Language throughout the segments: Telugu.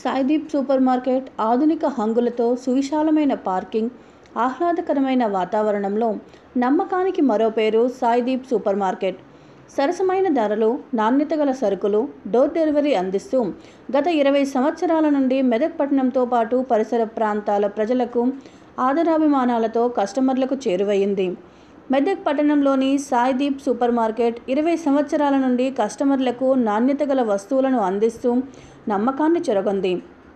సాయిదీప్ సూపర్ మార్కెట్ ఆధునిక హంగులతో సువిశాలమైన పార్కింగ్ ఆహ్లాదకరమైన వాతావరణంలో నమ్మకానికి మరో పేరు సాయిదీప్ సూపర్ మార్కెట్ సరసమైన ధరలు నాణ్యత గల సరుకులు డోర్ డెలివరీ అందిస్తూ గత ఇరవై సంవత్సరాల నుండి మెదక్ పట్టణంతో పాటు పరిసర ప్రాంతాల ప్రజలకు ఆదరాభిమానాలతో కస్టమర్లకు చేరువయ్యింది మెదక్ పట్టణంలోని సాయిదీప్ సూపర్ మార్కెట్ ఇరవై సంవత్సరాల నుండి కస్టమర్లకు నాణ్యత గల వస్తువులను అందిస్తూ నమ్మకాన్ని చెరగొంది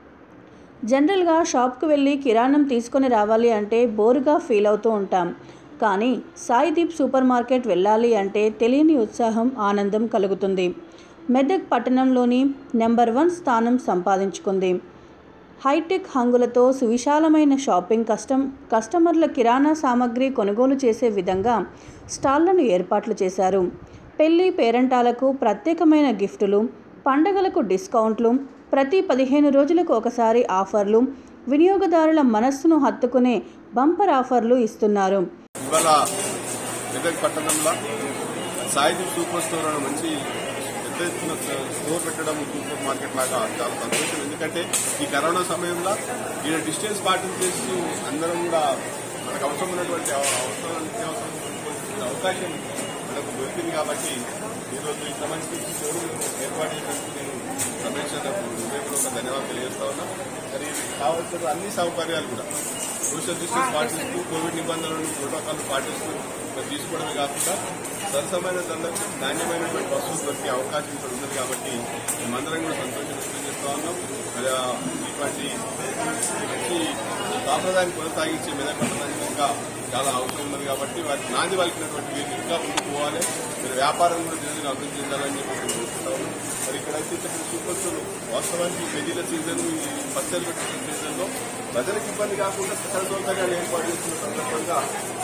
జనరల్గా షాప్కు వెళ్ళి కిరాణం తీసుకొని రావాలి అంటే బోరుగా ఫీల్ అవుతూ ఉంటాం కానీ సాయిదీప్ సూపర్ మార్కెట్ వెళ్ళాలి అంటే తెలియని ఉత్సాహం ఆనందం కలుగుతుంది మెదక్ పట్టణంలోని నెంబర్ వన్ స్థానం సంపాదించుకుంది హైటెక్ హంగులతో సువిశాలమైన షాపింగ్ కస్టమ్ కస్టమర్ల కిరాణా సామాగ్రి కొనుగోలు చేసే విధంగా స్టాళ్లను ఏర్పాట్లు చేశారు పెళ్లి పేరంటాలకు ప్రత్యేకమైన గిఫ్టులు పండగలకు డిస్కౌంట్లు ప్రతి పదిహేను రోజులకు ఒకసారి ఆఫర్లు వినియోగదారుల మనస్సును హత్తుకునే బంపర్ ఆఫర్లు ఇస్తున్నారు ఇవాళ మెదక్ పట్టణంలో సాయిదీప్ సూపర్ స్టోర్ అనే మంచి పెద్ద ఎత్తున స్టోర్ పెట్టడం సూపర్ మార్కెట్ లాగా చాలా సంతోషం ఎందుకంటే ఈ కరోనా సమయంలో ఈయన డిస్టెన్స్ పాటించేసి అందరం కూడా మనకు అవసరం ఉన్నటువంటి అవ- అవసరం నిత్యావసరం కొనుక్కోవాల్సిన అవకాశం మనకు దొరికింది కాబట్టి ఈరోజు ఇంత మంచి స్టోర్ ఏర్పాటు చేసినందుకు నేను రమేష్ అన్నకు హృదయపూర్వక ధన్యవాదాలు తెలియజేస్తా ఉన్నా మరి కావాల్సిన అన్ని సౌకర్యాలు కూడా సోషల్ డిస్టెన్స్ పాటిస్తూ కోవిడ్ నిబంధనలను ప్రోటోకాల్ పాటిస్తూ మరి తీసుకోవడమే కాకుండా సరసమైన ధరలకు నాణ్యమైనటువంటి వస్తువులు దొరికే అవకాశం ఇక్కడ ఉన్నది కాబట్టి మేమందరం కూడా సంతోషం వ్యక్తం చేస్తా ఉన్నాం మరి ఆ ఇటువంటి మంచి సాంప్రదాయాన్ని కొనసాగించే మెదక్ పట్టణానికి ఇంకా చాలా అవసరం ఉన్నది కాబట్టి వారికి నాంది పలికినటువంటి వీరు ఇంకా ముందుకు పోవాలి మీరు వ్యాపారం కూడా దీనిని అభివృద్ధి చెందాలని చెప్పి మేము కోరుకుంటా ఉన్నాం. మరి ఇక్కడైతే చెప్పిన సూపర్ స్టోర్ వాస్తవానికి ఈ పెళ్లిల సీజన్ ఈ పచ్చళ్ళు పెట్టిన సీజన్లో ప్రజలకు ఇబ్బంది కాకుండా సకల సౌకర్యాలు ఏర్పాటు చేస్తున్న సందర్భంగా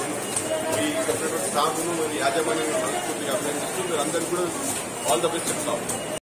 ఈ ఇక్కడ స్టాఫ్ను మరి యాజమాన్యం మనస్ఫూర్తిగా అభినందిస్తూ మీరు అందరికీ కూడా ఆల్ ద బెస్ట్ చెప్తాం